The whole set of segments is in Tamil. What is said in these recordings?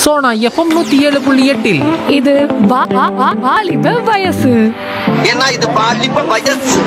சோனா எஃப்எம் நூத்தி ஏழு புள்ளி எட்டில் இது வா- வா- வா- வாலிப வயசு ஏன்னா இது பாலிப்ப வயசு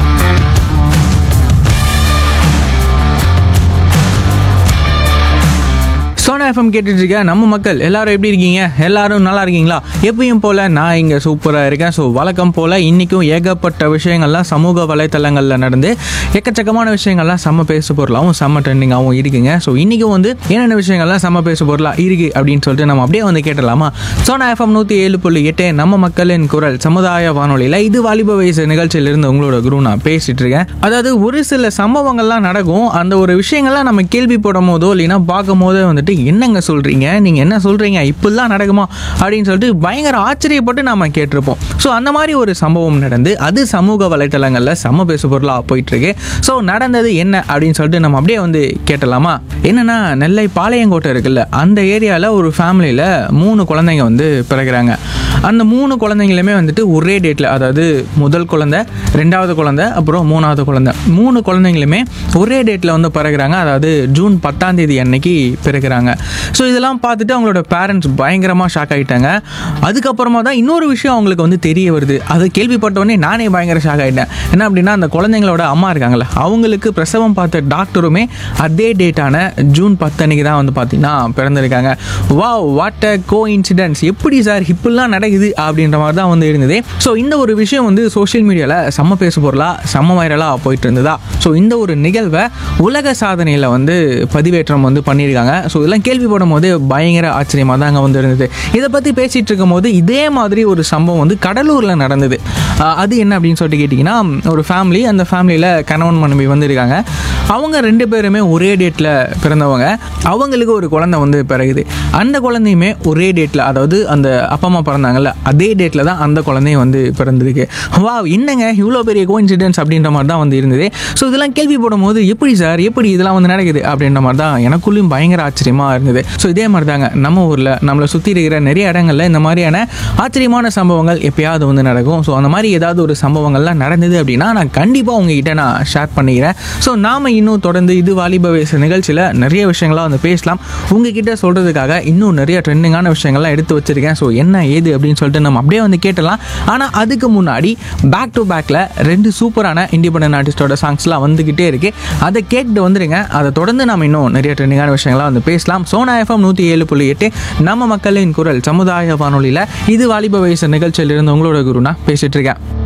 சோனா எஃப்எம் கேட்டுட்டு இருக்க நம்ம மக்கள் எல்லாரும் எப்படி இருக்கீங்க எல்லாரும் நல்லா இருக்கீங்களா எப்பயும் போல நான் இங்கே சூப்பராக இருக்கேன் ஸோ வழக்கம் போல் இன்றைக்கும் ஏகப்பட்ட விஷயங்கள்லாம் சமூக வலைத்தளங்களில் நடந்து எக்கச்சக்கமான விஷயங்கள்லாம் செம்ம பேசு பொருளாகவும் செம்ம ட்ரெண்டிங்காகவும் இருக்குங்க ஸோ இன்றைக்கும் வந்து என்னென்ன விஷயங்கள்லாம் செம்ம பேசு பொருளாக இருக்குது அப்படின்னு சொல்லிட்டு நம்ம அப்படியே வந்து கேட்டலாமா சோனா எஃப்எம் நூற்றி ஏழு புள்ளி எட்டு நம்ம மக்களின் குரல் சமுதாய வானொலியில் இது வாலிப வயசு நிகழ்ச்சியிலிருந்து உங்களோட குரு நான் பேசிட்டு இருக்கேன் அதாவது ஒரு சில சம்பவங்கள்லாம் நடக்கும் அந்த ஒரு விஷயங்கள்லாம் நம்ம கேள்விப்படும் போதோ இல்லைன்னா பார்க்கும் போதோ வந்துட்டு என்னங்க சொல்றீங்க நீங்க என்ன சொல்றீங்க இப்படிலாம் நடக்குமா அப்படின்னு சொல்லிட்டு பயங்கர ஆச்சரியப்பட்டு நாம கேட்டிருப்போம் ஸோ அந்த மாதிரி ஒரு சம்பவம் நடந்து அது சமூக வலைத்தளங்களில் செம்ம பேசு பொருளாக போயிட்டு இருக்கு ஸோ நடந்தது என்ன அப்படின்னு சொல்லிட்டு நம்ம அப்படியே வந்து கேட்டலாமா என்னன்னா நெல்லை பாளையங்கோட்டை இருக்குல்ல அந்த ஏரியாவில் ஒரு ஃபேமிலியில் மூணு குழந்தைங்க வந்து பிறகுறாங்க அந்த மூணு குழந்தைங்களுமே வந்துட்டு ஒரே டேட்டில் அதாவது முதல் குழந்தை ரெண்டாவது குழந்தை அப்புறம் மூணாவது குழந்தை மூணு குழந்தைங்களுமே ஒரே டேட்டில் வந்து பிறகுறாங்க அதாவது ஜூன் பத்தாம் தேதி அன்னைக்கு பிறகுறாங்க ஸோ இதெல்லாம் பார்த்துட்டு அவங்களோட பேரண்ட்ஸ் பயங்கரமாக ஷாக் ஆகிட்டாங்க அதுக்கப்புறமா தான் இன்னொரு விஷயம் அவங்களுக்கு வந்து தெரிய வருது அதை கேள்விப்பட்டோடனே நானே பயங்கர ஷாக் ஆகிட்டேன் என்ன அப்படின்னா அந்த குழந்தைங்களோட அம்மா இருக்காங்கல்ல அவங்களுக்கு பிரசவம் பார்த்த டாக்டருமே அதே டேட்டான ஜூன் பத்து அன்னைக்கு தான் வந்து பார்த்தீங்கன்னா பிறந்திருக்காங்க வா வாட் அ கோ இன்சிடென்ட்ஸ் எப்படி சார் இப்படிலாம் நடக்குது அப்படின்ற மாதிரி தான் வந்து இருந்தது ஸோ இந்த ஒரு விஷயம் வந்து சோஷியல் மீடியாவில் செம்ம பேசு பொருளாக செம்ம வைரலாக போயிட்டு இருந்ததா ஸோ இந்த ஒரு நிகழ்வை உலக சாதனையில் வந்து பதிவேற்றம் வந்து பண்ணியிருக்காங்க ஸோ இதெல்லாம் கேள்விப்படும் போது பயங்கர ஆச்சரியமாக தாங்க வந்து இருந்தது இதை பற்றி பேசிகிட்டு இருக்கும்போது இதே மாதிரி ஒரு சம்பவம் வந்து கடலூரில் நடந்தது ஆஹ் அது என்ன அப்படின்னு சொல்லிட்டு கேட்டிங்கன்னா ஒரு ஃபேமிலி அந்த ஃபேமிலியில் கணவன் மனைவி வந்து இருக்காங்க அவங்க ரெண்டு பேருமே ஒரே டேட்டில் பிறந்தவங்க அவங்களுக்கு ஒரு குழந்தை வந்து பிறகுது அந்த குழந்தையுமே ஒரே டேட்டில் அதாவது அந்த அப்பா அம்மா பிறந்தாங்கல்ல அதே டேட்டில் தான் அந்த குழந்தையும் வந்து பிறந்திருக்கு வா என்னங்க இவ்வளோ பெரிய கோஇன்சிடென்ஸ் அப்படின்ற மாதிரி தான் வந்து இருந்தது ஸோ இதெல்லாம் கேள்விப்படும் போது எப்படி சார் எப்படி இதெல்லாம் வந்து நடக்குது அப்படின்ற மாதிரி தான் எனக்குள்ளேயும் பயங்கர ஆச்சரியமாக இருந்தது ஸோ இதே மாதிரி தாங்க நம்ம ஊரில் நம்மளை சுற்றி இருக்கிற நிறைய இடங்களில் இந்த மாதிரியான ஆச்சரியமான சம்பவங்கள் எப்பயாவது வந்து நடக்கும் ஸோ அந்த மாதிரி ஏதாவது ஒரு சம்பவங்கள்லாம் நடந்தது அப்படின்னா நான் கண்டிப்பாக உங்ககிட்ட நான் ஷேர் பண்ணிக்கிறேன் ஸோ நாம் இன்னும் தொடர்ந்து இது வாலிப வயசு நிகழ்ச்சியில் நிறைய விஷயங்களாக வந்து பேசலாம் உங்ககிட்ட சொல்கிறதுக்காக இன்னும் நிறைய ட்ரெண்டிங்கான விஷயங்கள்லாம் எடுத்து வச்சிருக்கேன் ஸோ என்ன ஏது அப்படின்னு சொல்லிட்டு நம்ம அப்படியே வந்து கேட்டலாம் ஆனால் அதுக்கு முன்னாடி பேக் டு பேக்கில் ரெண்டு சூப்பரான இண்டிபெண்டன்ட் ஆர்டிஸ்டோட சாங்ஸ்லாம் வந்துக்கிட்டே இருக்கு அதை கேட்டு வந்துருங்க அதை தொடர்ந்து நம்ம இன்னும் நிறைய ட்ரெண்டிங்கான விஷயங்களாக வந்து பேசலாம் சோனா எஃப்எம் நூற்றி ஏழு புள்ளி எட்டு நம்ம மக்களின் குரல் சமுதாய வானொலியில் இது வாலிப வயசு நிகழ்ச்சியில் இருந்து உங்களோட குருனா பேசிட்டு இருக்கேன்